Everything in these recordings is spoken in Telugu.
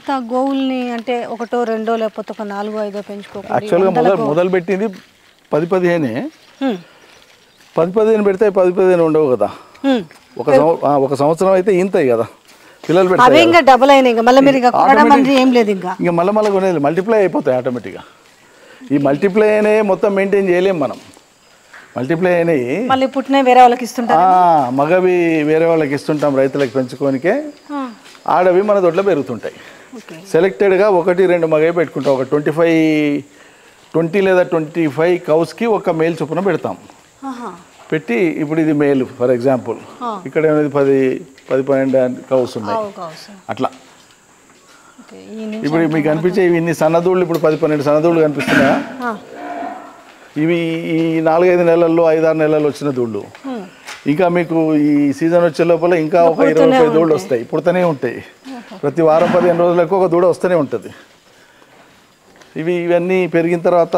ఇంత గోవుల్ని అంటే ఒకటో రెండో లేకపోతే ఒక నాలుగో ఐదో పెంచుకోకుండా యాక్చువల్గా మొదలు మొదలు పెట్టింది పది పదిహేనే హ్మ్. పది పదిహేను పెడితే పది పదిహేను ఉండవు కదా హ్మ్. ఒక సంవ- ఆ, ఒక సంవత్సరం అయితే ఇంతాయి కదా పిల్లలు అవే పెడతాయి ఇంకా డబుల్ అయినాయి ఇంకా మళ్ళీ మీరు ఇక కొనడం అనేది ఏం లేదు ఇంకా ఇంకా మళ్ళీ మళ్ళీ కొనేది మల్టిప్లై అయిపోతాయి ఆటోమేటిక్గా ఈ మల్టిప్లై అయినాయి మొత్తం మెయింటైన్ చేయలేం మనం మల్టిప్లై అయినాయి మళ్ళీ పుట్టిన వేరే వాళ్ళకి ఇస్తుంటారు ఆ, మగవి వేరే వాళ్ళకి ఇస్తుంటాం రైతులకు పెంచుకోనికే ఆడవి మన దొడ్లో పెరుగుతుంటాయి ఓకే సెలెక్టెడ్గా ఒకటి రెండు మగవి పెట్టుకుంటాం ఒక ట్వంటీ ఫైవ్ ట్వంటీ లేదా ట్వంటీ ఫైవ్ కౌస్కి ఒక మేల్ చొప్పున పెడతాం ఆహా. పెట్టి ఇప్పుడు ఇది మేల్ ఫర్ ఎగ్జాంపుల్ ఇక్కడ ఏమైంది పది పది పన్నెండు కౌస్ ఉన్నాయి ఆవు కావచ్చు అట్లా ఓకే ఈ నుంచి ఇప్పుడు మీకు కనిపించే ఇవి ఇన్ని సన్నదూళ్ళు ఇప్పుడు పది పన్నెండు సన్నదూళ్ళు కనిపిస్తున్నాయా ఆ. ఇవి ఈ నాలుగైదు నెలల్లో ఐదారు నెలల్లో వచ్చిన దూళ్ళు హ్మ్. ఇంకా మీకు ఈ సీజన్ వచ్చే లోపల ఇంకా ఒక ఇరవై ముప్పై దూళ్ళు వస్తాయి పుడుతూనే ఉంటాయి ప్రతి వారం పదిహేను రోజులకు ఒక దూడ వస్తూనే ఉంటుంది ఇవి ఇవన్నీ పెరిగిన తర్వాత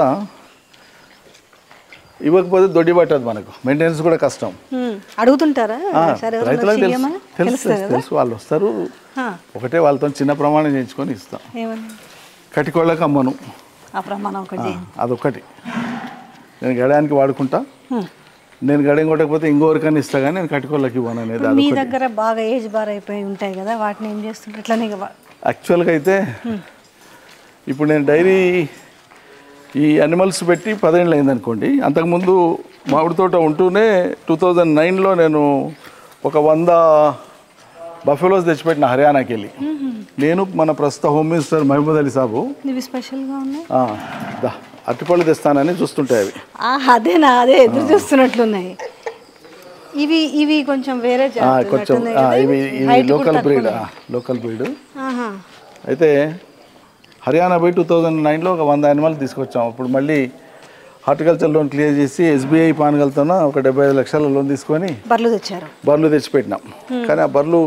ఇవ్వకపోతే దొడ్డి పట్టదు మనకు మెయింటెనెన్స్ కూడా కష్టం హ్మ్. అడుగుతుంటారా ఆ, సరే ఎవరన్నా రైతులకు వచ్చి తెలుసు ఇయ్యమని? తెలుసు తెలుస్తుంది తెలుసు కదా తెలుసు వాళ్ళు వస్తారు ఆ. ఒకటే వాళ్ళతో చిన్న ప్రమాణం చేయించుకొని ఇస్తాం ఏమని కటికోళ్ళకి అమ్మను ఆ ప్రమాణం ఒకటి అదొక్కటి నేను గడయానికి వాడుకుంటా హ్మ్. నేను గడియం కొట్టకపోతే ఇంకోరికన్నా ఇస్తా కానీ నేను కటికోళ్ళకి ఇవ్వను అనేది మీ అదొకటి దగ్గర బాగా ఏజ్ బార్ అయిపోయి ఉంటాయి కదా వాటిని ఏం చేస్తుంటారు ఇట్లానే ఇక వా- యాక్చువల్గా అయితే ఇప్పుడు నేను డైరీ ఈ అనిమల్స్ పెట్టి పదేళ్ళు అయింది అనుకోండి అంతకుముందు మామిడి తోట ఉంటూనే టూ థౌజండ్ నైన్లో నేను ఒక వంద బఫెలోస్ తెచ్చిపెట్టిన హర్యానాకి వెళ్ళి నేను మన ప్రస్తుత హోమ్ మినిస్టర్ మహబూద్ అలీ సాబు ఇవి స్పెషల్గా ఉన్నాయి ఆ, దా అరటిపళ్ళు తెస్తానని చూస్తుంటాయి అవి ఆ, అదేనా అదే ఎదురు చూస్తున్నట్లున్నాయి ఇవి ఇవి కొంచెం వేరే ఆ, జాతులు కొంచెం ఉన్నట్టున్నాయి ఆ, కదా ఇవి ఇవి? ఇవి Height కూడా లోకల్ తక్కువ బ్రీడ్ ఉన్నాయి. లోకల్ బ్రీడ్ ఆహా. అయితే హర్యానా పోయి టూ థౌజండ్ నైన్లో ఒక వంద యానిమల్ తీసుకొచ్చాం అప్పుడు మళ్ళీ హార్టికల్చర్ లోన్ క్లియర్ చేసి ఎస్బీఐ పానగలతోన ఒక డెబ్బై ఐదు లక్షల లోన్ తీసుకొని బర్రెలు తెచ్చారు బర్రెలు తెచ్చిపెట్టినాం కానీ ఆ బర్రెలు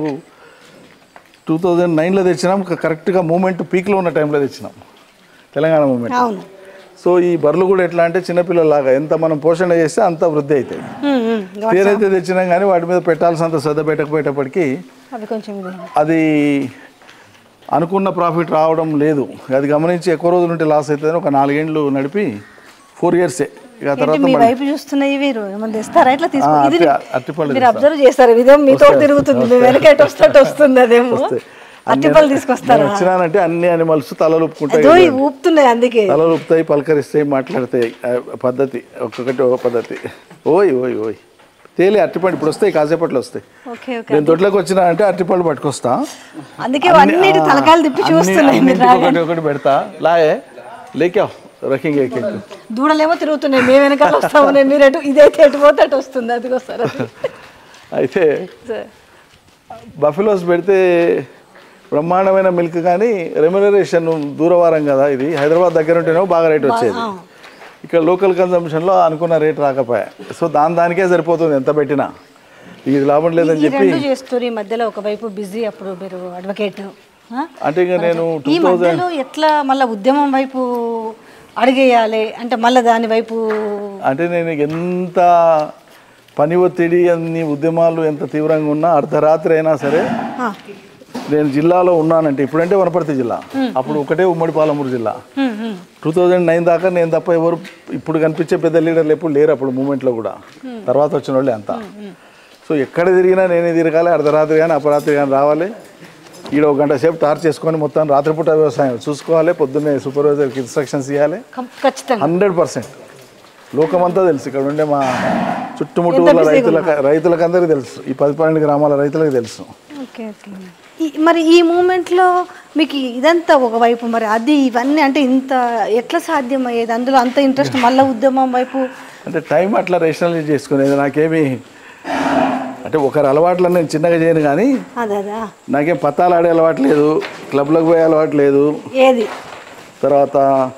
టూ థౌజండ్ నైన్లో తెచ్చినాం క- కరెక్ట్గా మూమెంట్ పీక్లో ఉన్న టైంలో తెచ్చినాం తెలంగాణ మూమెంట్ అవును సో ఈ బర్రెలు కూడా ఎట్లా అంటే చిన్నపిల్లలాగా ఎంత మనం పోషణ చేస్తే అంత వృద్ధి అవుతాయి ఉమ్, ఉమ్. ఇంకా పేరైతే తెచ్చినాం కానీ వాటి మీద పెట్టాల్సినంత శ్రద్ధ పెట్టకపోయేటప్పటికీ అవి కొంచెం ఇది. అది అనుకున్న ప్రాఫిట్ రావడం లేదు అది గమనించి ఎక్కువ రోజులు ఉంటే లాస్ అవుతుందని ఒక నాలుగేండ్లు నడిపి ఫోర్ ఇయర్సే ఇక ఆ ఏంటి తర్వాత మీ మళ్ళీ వైపు చూస్తున్నాయి వీరు ఏమన్నా తెస్తారా ఇట్లా తీసుకో ఆ, ఇది అరటి- అరటిపళ్ళు మీరు అబ్జర్వ్ చేస్తారు ఇదేమో మీతో తిరుగుతుంది మీ వెనకటి వస్తట్టు వస్తుంది అదేమో అరటిపళ్ళు తీసుకొస్తారా నేను వచ్చినానంటే అన్ని అనిమల్స్ తలలు ఊపుకుంటాయి అదో ఇవి ఊపుతున్నాయి అందుకే తలలు ఊపుతాయి పలకరిస్తాయి మాట్లాడతాయి ఆ, పద్ధతి ఒక్కొక్కటి ఒక పద్ధతి ఓయ్ ఓయ్ ఓయ్ తేలి అరటిపండు ఇప్పుడు వస్తాయి కాసేపట్లో వస్తాయి ఓకే ఓకే నేను దొడ్లోకి వచ్చినా అంటే అరటిపళ్ళు పట్టుకొస్తా అందుకే అన్నిటి తలకాయలు తిప్పి అన్ని- చూస్తున్నాయి మీరు అన్నింటికి ఒకటి ఒకటి పెడతా లాయే లేకా రకింగ్ ఏకే దూడలేమో తిరుగుతున్నాయి మేము వెనకాల వస్తాము నేను మీరు ఎటు ఇదైతే ఎటు పోతే అటు వస్తుంది అది వస్తారు అయితే బఫెలోస్ పెడితే బ్రహ్మాండమైన మిల్క్ కానీ రెమ్యునరేషన్ దూరవారం కదా ఇది హైదరాబాద్ దగ్గర ఉంటేనే బాగా రేట్ వచ్చేది ఇక్కడ లోకల్ కన్జంప్షన్లో అనుకున్న రేట్ రాకపోయా సో దాని దానికే సరిపోతుంది ఎంత పెట్టినా ఇది లాభం లేదని ఈ చెప్పి రెండు చేస్తారు ఈ మధ్యలో ఒకవైపు బిజీ అప్పుడు మీరు అడ్వకేట్ అంటే ఇక నేను ఈ మధ్యలో ఎట్లా మళ్ళీ ఉద్యమం వైపు అడిగేయాలి అంటే మళ్ళీ దాని వైపు అంటే నేను ఎంత పని ఒత్తిడి అన్ని ఉద్యమాలు ఎంత తీవ్రంగా ఉన్నా అర్ధరాత్రి అయినా సరే ఆ, నేను జిల్లాలో ఉన్నానంటే ఇప్పుడంటే వనపర్తి జిల్లా అప్పుడు ఒకటే ఉమ్మడి పాలమూరు జిల్లా ఉమ్, ఉమ్. టూ థౌజండ్ నైన్ దాకా నేను తప్ప ఎవరు ఇప్పుడు కనిపించే పెద్ద లీడర్లు ఎప్పుడు లేరు అప్పుడు మూమెంట్లో కూడా తర్వాత వచ్చిన వాళ్ళే అంతా సో ఎక్కడ తిరిగినా నేనే తిరగాలి అర్ధరాత్రి కానీ అపరాత్రి కానీ రావాలి ఈడ ఒక గంట సేపు టార్చ్ చేసుకొని మొత్తం రాత్రిపూట వ్యవసాయం చూసుకోవాలి పొద్దున్నే సూపర్వైజర్కి ఇన్స్ట్రక్షన్స్ ఇవ్వాలి ఖ- ఖచ్చితంగా హండ్రెడ్ పర్సెంట్ లోకమంతా తెలుసు ఇక్కడ ఉండే మా చుట్టుముట్టు ఊర్ల రైతులకు రైతులకు అందరికీ తెలుసు ఈ పది పన్నెండు గ్రామాల రైతులకు తెలుసు ఓకే ఓకే ఈ- మరి ఈ మూమెంట్లో మీకు ఇదంతా ఒకవైపు మరి అది ఇవన్నీ అంటే ఇంత ఎట్లా సాధ్యమయ్యేది అందులో అంత ఇంట్రెస్ట్ మళ్ళీ ఉద్యమం వైపు అంటే టైం అట్లా రేషనలైజ్ చేసుకునేది నాకేమి అంటే ఒకరి అలవాట్లు నేను చిన్నగా చేయను కానీ అదే అదా నాకేం పత్తాలు ఆడే అలవాటు లేదు క్లబ్లకు పోయే అలవాటు లేదు ఏది తర్వాత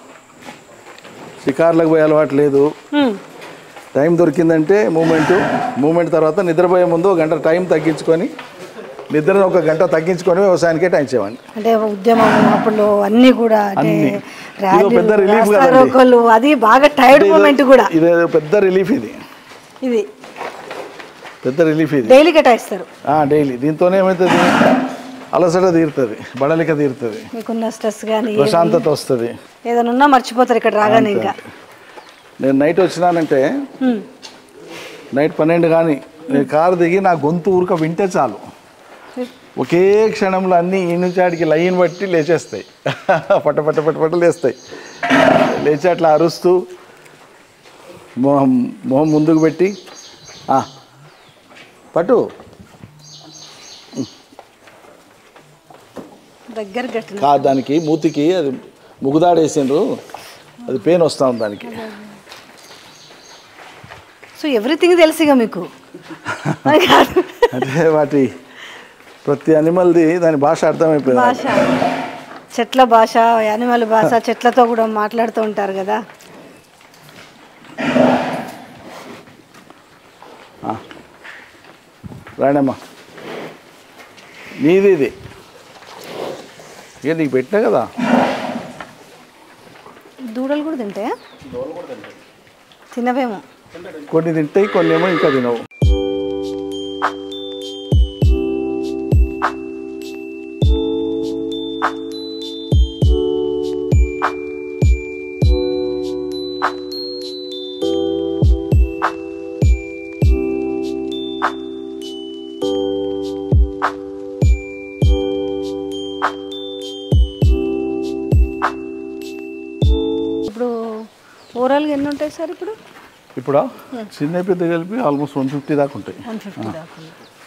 షికార్లకు పోయే అలవాటు లేదు ఉమ్, టైం దొరికిందంటే మూమెంట్ మూమెంట్ తర్వాత నిద్రపోయే ముందు ఒక గంట టైం తగ్గించుకొని నిద్రను ఒక గంట తగ్గించుకొని వ్యవసాయానికే టైం చేయమండి అంటే ఉద్యమం అప్పుడు అన్నీ కూడా అంటే అన్ని. ర్యాలీలు, ఇదో పెద్ద relief కదండి. రాస్తారోకోలు, అది బాగా టైర్డ్ మూమెంట్ కూడా ఇది పెద్ద రిలీఫ్ ఇది ఇది పెద్ద రిలీఫ్ ఇది డైలీ కేటాయిస్తారు డైలీ దీంతోనే ఏమవుతుంది అలసట తీరుతుంది బడలిక తీరుతుంది మీకున్న స్ట్రెస్ కానీ ప్రశాంతత వస్తుంది ఏదైనా ఉన్నా మర్చిపోతారు ఇక్కడ రాగానే ఇంకా నేను నైట్ వచ్చినానంటే హ్మ్. నైట్ పన్నెండు కానీ నేను కారు దిగి నా గొంతు ఊరక వింటే చాలు ఒకే క్షణంలో అన్నీ ఈ నుంచి ఆడికి లైన్ బట్టి లేచేస్తాయి పట్ట పట్ట పట్ట పట్ట లేస్తాయి లేచి అట్లా అరుస్తూ మొహం మొహం ముందుకు పెట్టి "ఆ, పట్టు దగ్గర గట్టిన కా దానికి మూతికి అది ముగుదాడేసిండ్రు అది పెయిన్ వస్తూ ఉంది దానికి సో ఎవ్రీథింగ్ తెలుసుగా మీకు అది కాదు అంటే వాటి ప్రతి అనిమల్ది దాని భాష అర్థమైపోయింది భాష చెట్ల భాష యానిమల్ భాష చెట్లతో కూడా మాట్లాడుతూ ఉంటారు కదా రాణమ్మా నీది ఇది ఇక నీకు పెట్టినా కదా దూడలు కూడా తింటాయా తినవేమో కొన్ని తింటాయి కొన్ని ఏమో ఇంకా తినవు ఇప్పుడు ఓవరాల్గా ఎన్ని ఉంటాయి సార్ ఇప్పుడు ఇప్పుడు చిన్న పెద్ద కలిపి ఆల్మోస్ట్ వన్ ఫిఫ్టీ దాకా ఉంటాయి వన్ ఫిఫ్టీ దాకా